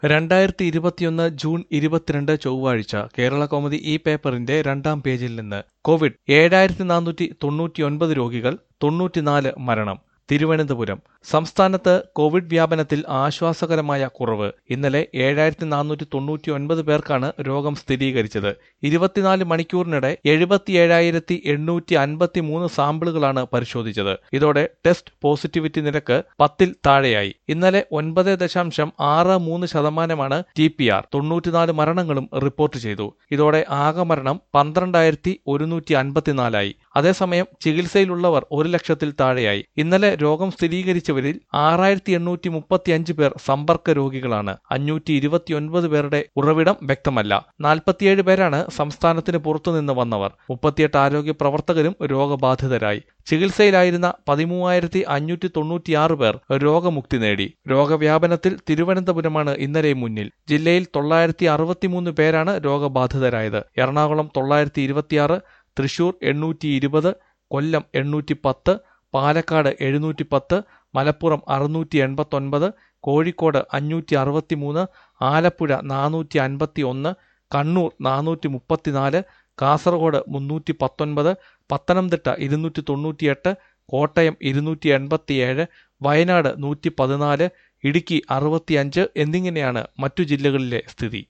രണ്ടായിരത്തി ഇരുപത്തിയൊന്ന് ജൂൺ ഇരുപത്തിരണ്ട് ചൊവ്വാഴ്ച കേരള കൗമുദി ഈ പേപ്പറിന്റെ രണ്ടാം പേജിൽ നിന്ന് കോവിഡ് ഏഴായിരത്തി നാനൂറ്റി തൊണ്ണൂറ്റിയൊൻപത് രോഗികൾ തൊണ്ണൂറ്റിനാല് മരണം തിരുവനന്തപുരം സംസ്ഥാനത്ത് കോവിഡ് വ്യാപനത്തിൽ ആശ്വാസകരമായ കുറവ് ഇന്നലെ ഏഴായിരത്തി നാനൂറ്റി തൊണ്ണൂറ്റി ഒൻപത് പേർക്കാണ് രോഗം സ്ഥിരീകരിച്ചത് ഇരുപത്തിനാല് മണിക്കൂറിനിടെ എഴുപത്തിയേഴായിരത്തി എണ്ണൂറ്റി അൻപത്തി മൂന്ന് സാമ്പിളുകളാണ് പരിശോധിച്ചത് ഇതോടെ ടെസ്റ്റ് പോസിറ്റിവിറ്റി നിരക്ക് പത്തിൽ താഴെയായി ഇന്നലെ ഒൻപത് ദശാംശം ആറ് മൂന്ന് ശതമാനമാണ് ടി പി ആർ തൊണ്ണൂറ്റിനാല് മരണങ്ങളും റിപ്പോർട്ട് ചെയ്തു ഇതോടെ ആകെ മരണം പന്ത്രണ്ടായിരത്തി ഒരുന്നൂറ്റി അൻപത്തിനാലായി അതേസമയം ചികിത്സയിലുള്ളവർ ഒരു ലക്ഷത്തിൽ താഴെയായി ഇന്നലെ രോഗം സ്ഥിരീകരിച്ചവരിൽ ആറായിരത്തി എണ്ണൂറ്റി മുപ്പത്തി അഞ്ച് പേർ സമ്പർക്ക രോഗികളാണ് അഞ്ഞൂറ്റി ഇരുപത്തിയൊൻപത് പേരുടെ ഉറവിടം വ്യക്തമല്ല നാൽപ്പത്തിയേഴ് പേരാണ് സംസ്ഥാനത്തിന് പുറത്തുനിന്ന് വന്നവർ മുപ്പത്തിയെട്ട് ആരോഗ്യ പ്രവർത്തകരും രോഗബാധിതരായി ചികിത്സയിലായിരുന്ന പതിമൂവായിരത്തി അഞ്ഞൂറ്റി തൊണ്ണൂറ്റിയാറ് പേർ രോഗമുക്തി നേടി രോഗവ്യാപനത്തിൽ തിരുവനന്തപുരമാണ് ഇന്നലെ മുന്നിൽ ജില്ലയിൽ തൊള്ളായിരത്തി അറുപത്തിമൂന്ന് പേരാണ് രോഗബാധിതരായത് എറണാകുളം തൊള്ളായിരത്തി ഇരുപത്തിയാറ് തൃശൂർ എണ്ണൂറ്റി ഇരുപത് കൊല്ലം എണ്ണൂറ്റി പത്ത് പാലക്കാട് എഴുന്നൂറ്റി പത്ത് മലപ്പുറം അറുന്നൂറ്റി എൺപത്തൊൻപത് കോഴിക്കോട് അഞ്ഞൂറ്റി അറുപത്തി മൂന്ന് ആലപ്പുഴ നാനൂറ്റി അൻപത്തി ഒന്ന് കണ്ണൂർ നാനൂറ്റി മുപ്പത്തിനാല് കാസർഗോഡ് മുന്നൂറ്റി പത്തൊൻപത് പത്തനംതിട്ട ഇരുന്നൂറ്റി തൊണ്ണൂറ്റിയെട്ട് കോട്ടയം ഇരുന്നൂറ്റി എൺപത്തിയേഴ് വയനാട് നൂറ്റി പതിനാല് ഇടുക്കി അറുപത്തിയഞ്ച് എന്നിങ്ങനെയാണ് മറ്റു ജില്ലകളിലെ സ്ഥിതി